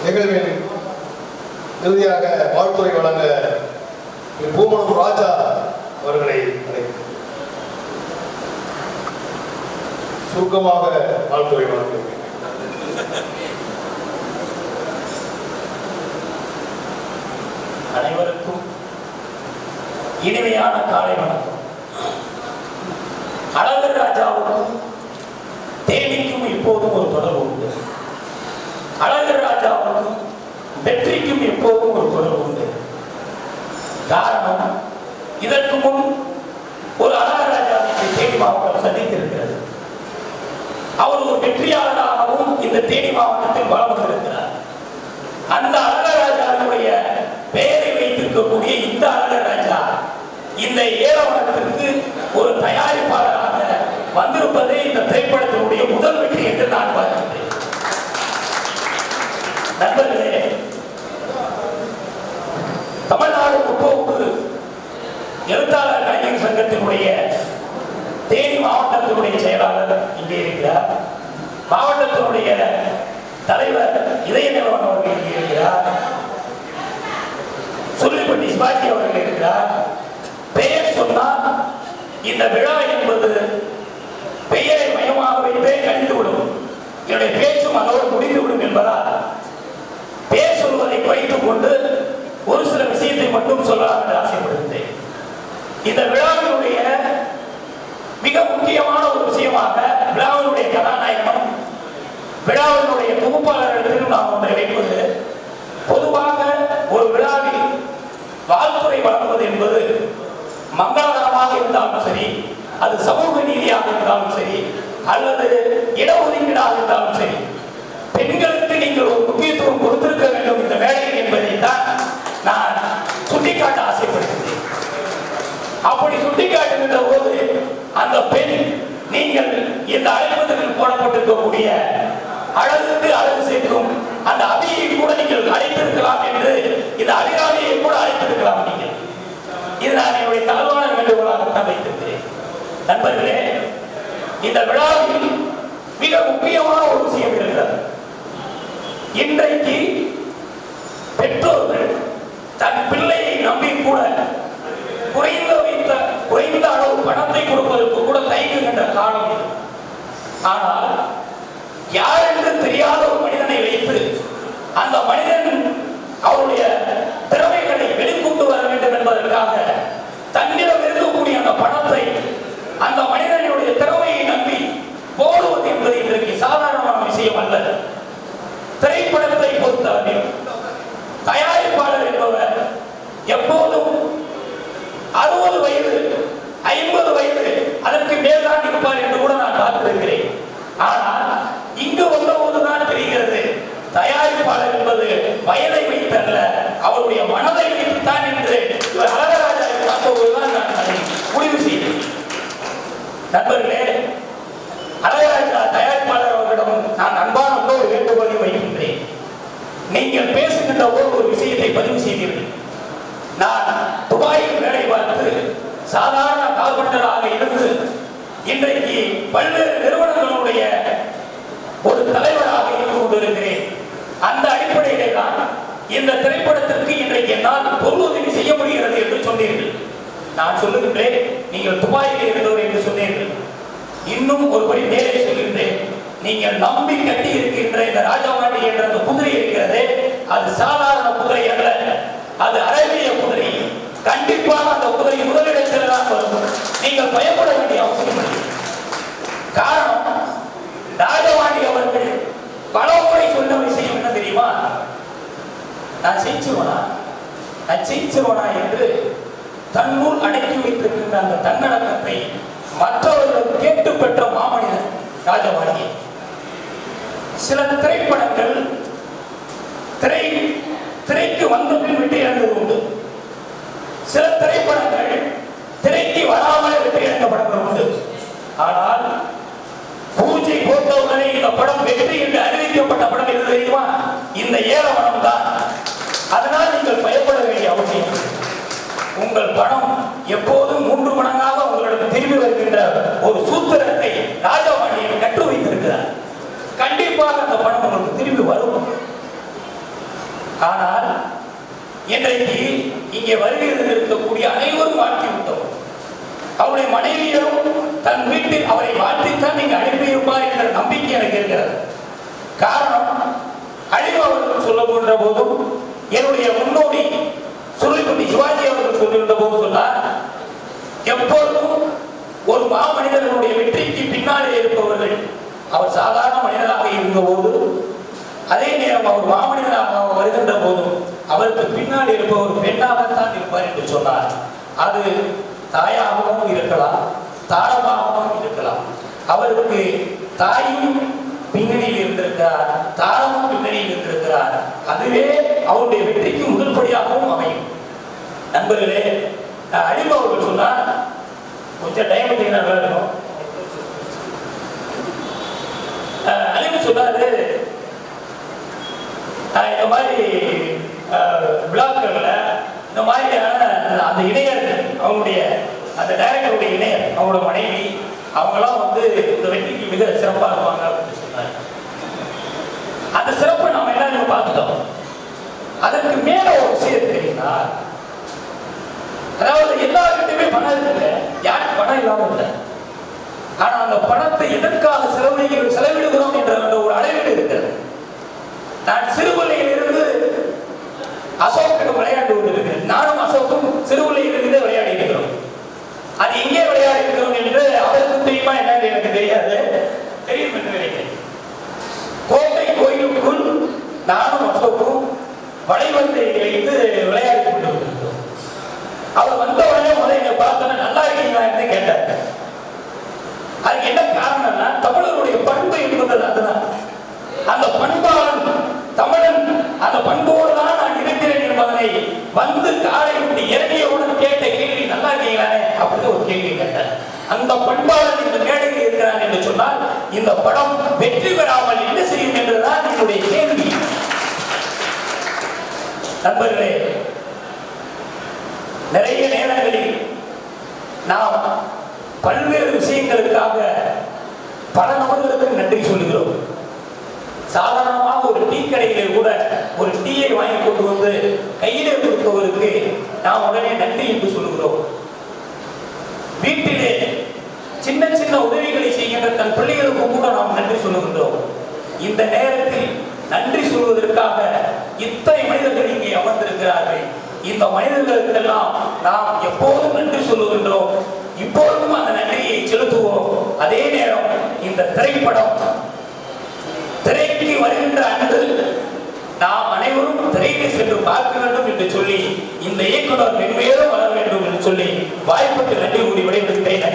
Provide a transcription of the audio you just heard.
நிகழ்வின் இறுதியாக வாழ்த்துறை வழங்க திரு பூமணம் ராஜா அவர்களை அழைக்கிறேன் சுருக்கமாக வாழ்த்துறை வழங்குகிறேன் அனைவருக்கும் இனிமையான காலை வணக்கம் அழகர் ராஜாவுக்கும் தேனிக்கும் இப்போதும் ஒரு தொடர்பு உண்டு அழகர் ராஜாவுக்கும் வெற்றிக்கும் எப்போதும் ஒரு தொடர்பு உண்டு காரணம் இதற்கு முன் ஒரு அழகர் ராஜாவை இந்த தேனி மாவட்டம் சந்தித்திருக்கிறது அவர் ஒரு வெற்றியாளராகவும் இந்த தேனி மாவட்டத்தில் வளம் வந்திருக்கிறார் அந்த அழகராஜாவினுடைய பெயரை வைத்திருக்கக்கூடிய இந்த அழகராஜா இந்த ஏலவனத்திற்கு ஒரு தயாரிப்பாளராக வந்திருப்பதே இந்த திரைப்படத்தினுடைய முதல் வெற்றி என்று நான் பார்க்கிறேன் நண்பர்களே தமிழ்நாடு முற்போக்கு எழுத்தாளர் கலைஞர் சங்கத்தினுடைய தேனி மாவட்டத்தினுடைய செயலாளர் இங்கே இருக்கிறார் மாவட்டத்தினுடைய தலைவர் இதய நிலவன் அவர்கள் இங்கே இருக்கிறார் சொல்லிப்பட்டி சிவாஜி அவர்கள் இருக்கிறார் பெயர் சொன்னால் இந்த விழா என்பது பெயரை மையமாக வைத்தே கழிந்துவிடும் என்னுடைய பேச்சும் அதோடு முடிந்துவிடும் என்பதால் பேர் சொல்வதை குறைத்துக் கொண்டு ஒரு சில விஷயத்தை மட்டும் சொல்லலாம் என்று ஆசைப்படுகிறேன் இந்த விழாவினுடைய மிக முக்கியமான ஒரு விஷயமாக விழாவினுடைய கதாநாயகன் விழாவினுடைய தொகுப்பாளரிடத்தில் நாம் ஒன்றை வைப்பது பொதுவாக ஒரு விழாவில் வாழ்த்துறை வழங்குவது என்பது மங்களகரமாக இருந்தாலும் சரி அது சமூக நீதியாக இருந்தாலும் சரி அல்லது இடஒதுக்கீடாக இருந்தாலும் சரி பெண்களுக்கு நீங்கள் ஒரு முக்கியத்துவம் கொடுத்திருக்க வேண்டும் இந்த வேலையில் என்பதைத்தான் நான் சுட்டிக்காட்ட ஆசைப்படுகிறேன் அப்படி சுட்டிக்காட்டுகின்ற போது அந்த பெண் நீங்கள் இந்த அழைப்பதற்கு போடப்பட்டிருக்கக்கூடிய அழகுக்கு அழகு சேர்க்கும் அந்த அபியை கூட நீங்கள் அழைத்திருக்கலாம் என்று இந்த அபிராமியை கூட அழைத்திருக்கலாம் நீங்கள் இது நான் என்னுடைய தாழ்வான வேண்டுகோளாகத்தான் வைத்திருக்கிறேன் நண்பர்களே இந்த விழாவில் மிக முக்கியமான ஒரு விஷயம் இருக்கிறது இன்றைக்கு பெற்றோர்கள் தன் பிள்ளையை நம்பி கூட குறைந்த வைத்த குறைந்த அளவு பணத்தை கொடுப்பதற்கு கூட தயங்குகின்ற காலம் இது ஆனால் யார் என்று தெரியாத ஒரு மனிதனை வைத்து அந்த மனிதன் அவருடைய திறமைகளை வெளிக்கொண்டு வர வேண்டும் என்பதற்காக தன்னிடம் இருக்கக்கூடிய அந்த பணத்தை அந்த மனிதனுடைய திறமையை நம்பி போடுவது என்பது இன்றைக்கு சாதாரணமான விஷயம் அல்ல திரைப்படத்தை பொறுத்தவரையில் தயாரிப்பாளர் என்பவர் எப்போதும் அறுபது வயது ஐம்பது வயது அதற்கு மேல்தான் இருப்பார் என்று கூட நான் பார்த்திருக்கிறேன் ஆனால் இங்கு வந்தபோதுதான் தெரிகிறது தயாரிப்பாளர் என்பது வயதை வைத்தல்ல அவருடைய மனதை வைத்துத்தான் என்று இவர் அழகராஜாவை பார்த்தபோதுதான் நான் அதை முடிவு செய்தேன் நண்பர்களே அழகராஜா தயாரிப்பாளர் அவர்களிடம் நான் அன்பான ஒரு வேண்டுகோளை வைக்கின்றேன் நீங்கள் பேசுகின்ற போது ஒரு விஷயத்தை பதிவு செய்தீர்கள் நான் துபாயில் வேலை பார்த்து சாதாரண கால்பண்டராக இருந்து இன்றைக்கு பல்வேறு நிறுவனங்களுடைய ஒரு தலைவராக இருந்து கொண்டிருக்கிறேன் அந்த அடிப்படையிலே தான் இந்த திரைப்படத்திற்கு இன்றைக்கு என்னால் பொருளுதவி செய்ய முடிகிறது என்று சொன்னீர்கள் நான் சொல்லுகின்றேன் நீங்கள் துபாயில் இருந்தவர் என்று சொன்னீர்கள் இன்னும் ஒருபடி மேலே சொல்கின்றேன் நீங்கள் நம்பி கட்டி இருக்கின்ற இந்த ராஜாவாண்டி என்ற அந்த குதிரை இருக்கிறது அது சாதாரண குதிரை அல்ல அது அரேபிய குதிரை கண்டிப்பாக அந்த குதிரை முதலிடத்தில் தான் வரும் நீங்கள் பயப்பட வேண்டிய அவசியம் இல்லை காரணம் ராஜவாண்டி அவர்கள் பல முறை சொன்ன விஷயம் என்ன தெரியுமா நான் ஜெயிச்சிருவனா நான் ஜெயிச்சிருவனா என்று தன்னுள் அடக்கி வைத்திருக்கின்ற அந்த தன்னடக்கத்தை மற்றவர்கள் கேட்டு பெற்ற மாமனிதன் ராஜவாணி சில திரைப்படங்கள் திரை திரைக்கு வந்த பின் வெற்றி அடைந்தது உண்டு சில திரைப்படங்கள் திரைக்கு வராமலே வெற்றி அடைந்த படங்கள் உண்டு ஆனால் பூஜை போட்டவுடனே இந்த படம் வெற்றி என்று அறிவிக்கப்பட்ட படம் எது தெரியுமா இந்த ஏலவனம் தான் அதனால் நீங்கள் பயப்பட வேண்டிய அவசியம் இல்லை. உங்கள் பணம் எப்போதும் மூன்று மடங்காக உங்களிடம் திரும்பி வருகின்ற ஒரு சூத்திரத்தை ராஜபாண்டியன் கற்று வைத்திருக்கிறார் கண்டிப்பாக அந்த பணம் உங்களுக்கு திரும்பி வரும் ஆனால் இன்றைக்கு இங்கே வருகிறது இருக்கக்கூடிய அனைவரும் வாழ்க்கை விட்டோம் அவருடைய மனைவியரும் தன் வீட்டில் அவரை வாழ்த்தித்தான் நீங்க அனுப்பியிருப்பார் என்ற நம்பிக்கை எனக்கு இருக்கிறது காரணம் அழிவு அவர்கள் சொல்ல போன்ற போதும் என்னுடைய முன்னோடி சுருளிப்பட்டி சிவாஜி அவர்கள் சொல்லியிருந்த போது சொன்னார் எப்பொழுதும் ஒரு மாமனிதர்களுடைய வெற்றிக்கு பின்னாலே இருப்பவர்கள் அவர் சாதாரண மனிதராக இருந்தபோது அதே நேரம் அவர் மாமனிதராக அவர் வருகின்ற போதும் அவருக்கு பின்னாடி இருப்பவர் பெண்ணாகத்தான் இருப்பார் என்று சொன்னார் அது தாயாகவும் இருக்கலாம் தாரமாகவும் இருக்கலாம் அவருக்கு தாயும் பின்னணியில் இருந்திருக்கிறார் தாரமும் பின்னணியில் இருந்திருக்கிறார் அதுவே அவருடைய வெற்றிக்கு முதல் படியாகவும் அமையும் நண்பர்களே நான் அடிமை அவர்கள் சொன்னார் கொஞ்சம் டைம் எடுத்தீங்கன்னா நல்லா இருக்கும் அஹ் அலிமு சொன்னாரு அஹ் இந்த மாதிரி அஹ், விழாக்கள்ல இந்த மாதிரியான அந்த இணையர் அவங்களுடைய அந்த டைரக்டருடைய இணையர் அவங்களோட மனைவி அவங்கெல்லாம் வந்து இந்த வெற்றிக்கு மிக சிறப்பாக இருப்பாங்க அப்படின்னு சொன்னாங்க அந்த சிறப்பை நாம எல்லாரும் பார்த்துட்டோம் அதற்கு மேல ஒரு விஷயம் இருக்கு தெரியுங்களா அதாவது எல்லாருக்கிட்டையுமே பணம் இருக்குல்ல யாருக்கு பணம் இல்லாம இல்லை ஆனா அந்த பணத்தை எதற்காக செலவழிக்கிறோம் செலவிடுகிறோம் என்ற அந்த ஒரு அளவீடு இருக்கிறது நான் சிறுபிள்ளையிலிருந்து அசோக்கிடம் விளையாண்டு கொண்டிருக்கிறேன் நானும் அசோக்கும் சிறுபிள்ளையிலிருந்தே விளையாடி இருக்கிறோம் அது எங்கே விளையாடி இருக்கிறோம் என்று அவருக்கு தெரியுமா என்னன்னு எனக்கு தெரியாது தெரியும் என்று நினைக்கிறேன் கோட்டை கோயிலுக்குள் நானும் அசோக்கும் வளைவந்தை வைத்து விளையாடி கொண்டிருக்கிறோம் அவர் வந்த உடனே முதல்ல என்னை பார்த்தோன்னே நல்லா இருக்கீங்களா என்று கேட்டார் அதுக்கு என்ன காரணம்னா தமிழருடைய பண்பு என்பது அதுதான் அந்த பண்பாளன் தமிழன் அந்த பண்போடு தான் நான் இருக்கிறேன் என்பதனை வந்து காலை விட்டு இறங்கியவுடன் கேட்ட கேள்வி நல்லா இருக்கீங்களானே அப்படின்னு ஒரு கேள்வி கேட்டார் அந்த பண்பாளன் இந்த மேடையில் இருக்கிறான் என்று சொன்னால் இந்த படம் வெற்றி பெறாமல் என்ன செய்யும் என்றுதான் என்னுடைய கேள்வி நண்பர்களே நிறைய நேரங்களில் நாம் பல்வேறு விஷயங்களுக்காக பல நபர்களுக்கு நன்றி சொல்லுகிறோம் சாதாரணமாக ஒரு டீ கடையிலே கூட ஒரு டீயை வாங்கி கொண்டு வந்து கையிலே கொடுப்பவருக்கு நாம் உடனே நன்றி என்று சொல்லுகிறோம் வீட்டிலே சின்ன சின்ன உதவிகளை செய்கின்ற தன் பிள்ளைகளுக்கு கூட நாம் நன்றி சொல்லுகின்றோம் இந்த நேரத்தில் நன்றி சொல்வதற்காக இத்தனை மனிதர்கள் இங்கே அமர்ந்திருக்கிறார்கள் இந்த மனிதர்களுக்கெல்லாம் நாம் எப்போதும் நன்றி சொல்லுகின்றோம் இப்பொழுதும் அந்த நன்றியை செலுத்துவோம் அதே நேரம் இந்த திரைப்படம் திரைக்கு வருகின்ற அன்று நாம் அனைவரும் திரையிலே சென்று பார்க்க வேண்டும் என்று சொல்லி இந்த இயக்குனர் மென்மேலும் வளர வேண்டும் என்று சொல்லி வாய்ப்புக்கு நன்றி கூறி விடைபெறுகிறேன்